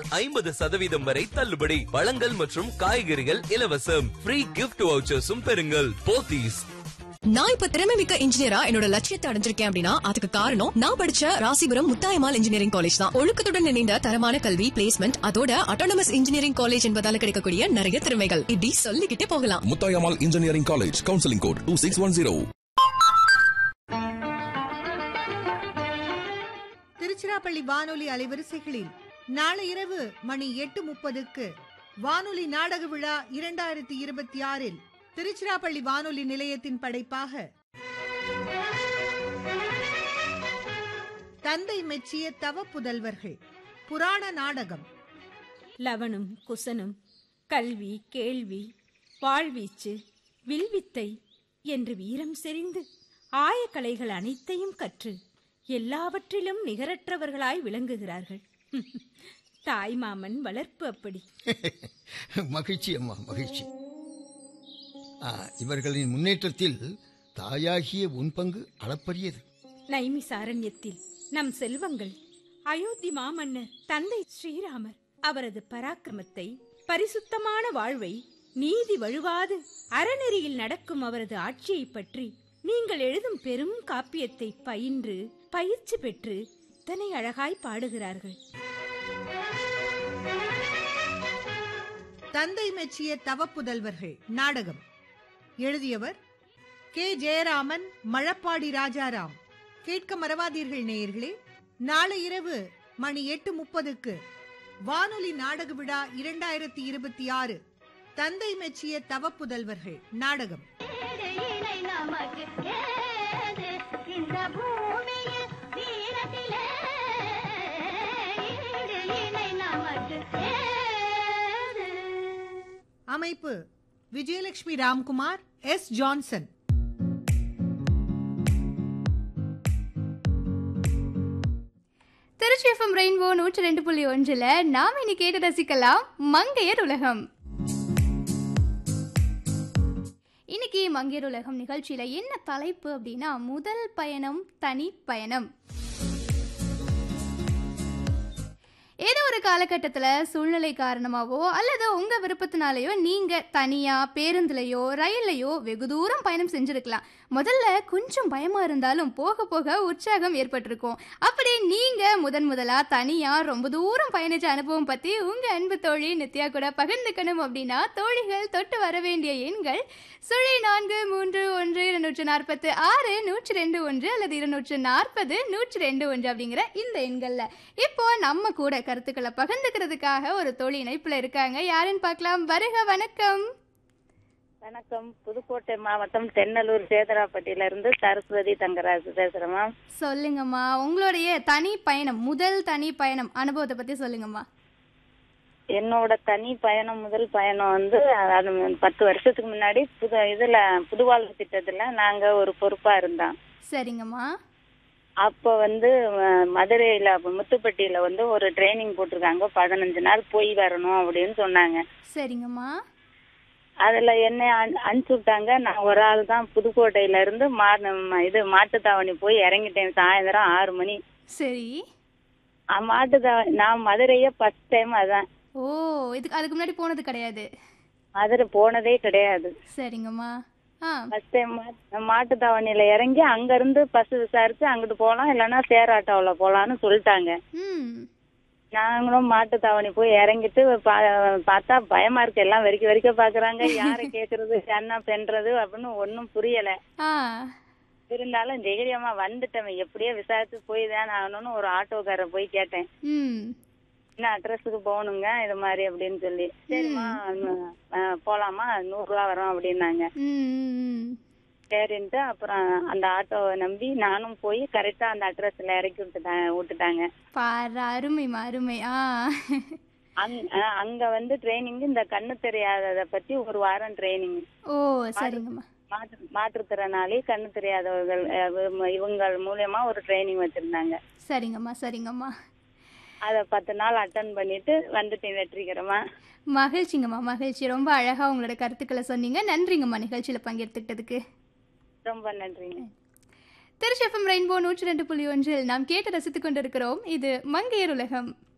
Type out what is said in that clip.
ஐம்பது சதவீதம் வரை தள்ளுபடி பழங்கள் மற்றும் காய்கறிகள் இலவசம் ஃப்ரீ கிஃப்ட் வவுச்சர்ஸும் பெறுங்கள் போத்தீஸ் நான் இப்ப திறமை மிக்க இன்ஜினியரா என்னோட லட்சியத்தை அடைஞ்சிருக்கேன் அப்படின்னா அதுக்கு காரணம் நான் படிச்ச ராசிபுரம் முத்தாயமால் இன்ஜினியரிங் காலேஜ் தான் ஒழுக்கத்துடன் இணைந்த தரமான கல்வி பிளேஸ்மெண்ட் அதோட அட்டானமஸ் இன்ஜினியரிங் காலேஜ் என்பதால கிடைக்கக்கூடிய நிறைய திறமைகள் இப்படி சொல்லிக்கிட்டே போகலாம் Muthayammal engineering college counselling code two six one zero Tiruchirappalli வானொலி அலைவரிசைகளில் நாளை இரவு மணி எட்டு முப்பதுக்கு வானொலி நாடக விழா இரண்டாயிரத்தி இருபத்தி ஆறில் திருச்சிராப்பள்ளி வானொலி நிலையத்தின் படைப்பாக தந்தை மெச்சிய தவ புதல்வர்கள் புராண நாடகம் லவனும் குசனும் கல்வி கேள்வி வாழ்வீச்சு வில்வித்தை என்று வீரம் செறிந்து ஆயக்கலைகள் அனைத்தையும் கற்று எல்லாவற்றிலும் நிகரற்றவர்களாய் விளங்குகிறார்கள் தாய்மாமன் வளர்ப்பு அப்படி மகிழ்ச்சி அம்மா மகிழ்ச்சி ஆ, இவர்களின் முன்னேற்றத்தில் தாயாகிய உன் பங்கு அளப்பரியது நைமிசாரண்யத்தில் நம் செல்வங்கள் அயோத்தி மாமன்னர் தந்தை ஸ்ரீராமர் அவரது பராக்கிரமத்தை பரிசுத்தமான வாழ்வை நீதி வழுவாது அறநெறியில் நடக்கும் அவரது ஆட்சியை பற்றி நீங்கள் எழுதும் பெரும் காப்பியத்தை பயின்று பயிற்சி பெற்று இத்தனை அழகாய் பாடுகிறார்கள் தந்தை மெச்சிய தவ புதல்வர்கள் நாடகம் எழுதியவர் கே ஜெயராமன் மழப்பாடி ராஜாராம் கேட்க மறவாதீர்கள் நேயர்களே நாளை இரவு மணி எட்டு முப்பதுக்கு வானொலி நாடக விழா இரண்டாயிரத்தி இருபத்தி ஆறு தந்தை மெச்சிய தவ புதல்வர்கள் நாடகம் இணை நமக்கு ஏது இந்த பூமியில் வீரத்திலே ஈடு இணை நமக்கு ஏது அமைப்பு Vijayalakshmi Ramkumar S Johnson Trichy FM rainbow நூற்றி ரெண்டு புள்ளி ஒன்றில் நாம் இனி கேட்டு ரசிக்கலாம் மங்கையர் உலகம் இன்னைக்கு மங்கையர் உலகம் நிகழ்ச்சியில என்ன தலைப்பு அப்படின்னா முதல் பயணம் தனி பயணம் ஏதோ ஒரு காலகட்டத்தில் சூழ்நிலை காரணமாவோ அல்லது உங்கள் விருப்பத்தினாலேயோ நீங்கள் தனியாக பேருந்துலையோ ரயில்லையோ வெகு தூரம் பயணம் செஞ்சுருக்கலாம் முதல்ல கொஞ்சம் பயமாக இருந்தாலும் போக போக உற்சாகம் ஏற்பட்டிருக்கும் அப்படி நீங்கள் முதன் முதலாக தனியாக ரொம்ப தூரம் பயணிச்ச அனுபவம் பற்றி உங்கள் அன்பு தோழி நித்யா கூட பகிர்ந்துக்கணும் அப்படின்னா தோழிகள் தொட்டு வர வேண்டிய எண்கள் சுழி நான்கு மூன்று ஒன்று இருநூற்று நாற்பத்து ஆறு நூற்றி ரெண்டு ஒன்று அல்லது இருநூற்று நாற்பது நூற்றி ரெண்டு ஒன்று அப்படிங்கிற இந்த எண்களில் இப்போ நம்ம கூட கருத்துக்களை பகிர்ந்துக்கிறதுக்காக ஒரு தோழி இணைப்புல இருக்காங்க யாருன்னு பார்க்கலாம் வருக வணக்கம் வணக்கம் புதுக்கோட்டை மாவட்டம் தென்னலூர் சேதராப்பட்டியில இருந்து சரஸ்வதி தங்கராஜ் பேசுறேம்மா சொல்லுங்கம்மா உங்களுடைய தனி பயணம் முதல் தனி பயணம் அனுபவத்தை பத்தி சொல்லுங்கம்மா என்னோட தனி பயணம் முதல் பயணம் வந்து அது பத்து வருஷத்துக்கு முன்னாடி புது இதுல புதுவாழ்வு திட்டத்துல நாங்க ஒரு பொறுப்பா இருந்தோம் சரிங்கம்மா அப்போ வந்து அஹ், மதுரையில முத்துப்பட்டியில வந்து ஒரு ட்ரைனிங் போட்டிருக்காங்க பதினஞ்சு நாள் போய் வரணும் அப்படின்னு சொன்னாங்க சரிங்கம்மா அதுல என்ன அனு- அனுப்பிச்சு விட்டாங்க நான் ஒரு ஆள் தான் புதுக்கோட்டையில இருந்து மா ம- இது மாட்டுத்தாவணி போய் இறங்கிட்டேன் சாயந்தரம் ஆறு மணி சரி அஹ், மாட்டுத்தாவணி நான் மதுரையே ஃபர்ஸ்ட் டைம் அதான் ஓ இதுக்கு அதுக்கு முன்னாடி போனது கிடையாது மதுரை போனதே கிடையாது சரிங்கம்மா ஆ ஃபர்ஸ்ட் டைம் மாட்டுத்தாவணியில இறங்கி அங்க இருந்து பஸ் விசாரிச்சு அங்கிட்டு போலாம் இல்லைன்னா சேராட்டோல போலாம்னு சொல்லிட்டாங்க ம் நாங்களும் மாட்டுத்தாவணி போய் இறங்கிட்டு பா- பார்த்தா பயமா இருக்கு எல்லாம் வரிக்க வரிக்க பாக்குறாங்க யாரை கேக்குறது என்ன பண்றது அப்படின்னு ஒன்னும் புரியல ஆ இருந்தாலும் தைரியமா வந்துட்டேன் எப்படியோ விசாரிச்சு போய் தான் ஆகணும்னு ஒரு ஆட்டோக்காரர் போய் கேட்டேன் ம் என்ன அட்ரஸுக்கு போகணுங்க இது மாதிரி அப்படின்னு சொல்லி சரிம்மா அஹ், போலாமா நூறு ரூபா வரும் அப்படின்னாங்க ம், ம் சரின்ட்டு அப்புறம் அந்த ஆட்டோவை நம்பி நானும் போய் கரெக்டா அந்த அட்ரஸ்ல இறக்கி விட்டுட்டாங்க விட்டுட்டாங்க பாரு அருமைம்மா அருமை ஆ அங் அஹ், அங்க வந்து ட்ரைனிங் இந்த கண்ணு தெரியாதத பத்தி ஒரு வாரம் ட்ரைனிங் ஓ சரிங்கம்மா மாற்று மாற்றுத்திறனாளி கண்ணு தெரியாதவர்கள் அஹ், இவங்க- இவங்க மூலியமா ஒரு ட்ரைனிங் வச்சிருந்தாங்க சரிங்கம்மா சரிங்கம்மா அத பத்து நாள் அட்டன் பண்ணிட்டு வந்துட்டேன் வெற்றிகரமா மகிழ்ச்சிங்கம்மா மகிழ்ச்சி ரொம்ப அழகா உங்களோட கருத்துக்களை சொன்னீங்க நன்றிங்கம்மா நிகழ்ச்சியில பங்கெடுத்துக்கிட்டதுக்கு ரொம்ப நன்றிங்க திருச்சி எஃப்எம் ரெயின்போ நூற்றி ரெண்டு புள்ளி ஒன்றில் நாம் கேட்டு ரசித்துக் கொண்டிருக்கிறோம் இது மங்கையர் உலகம்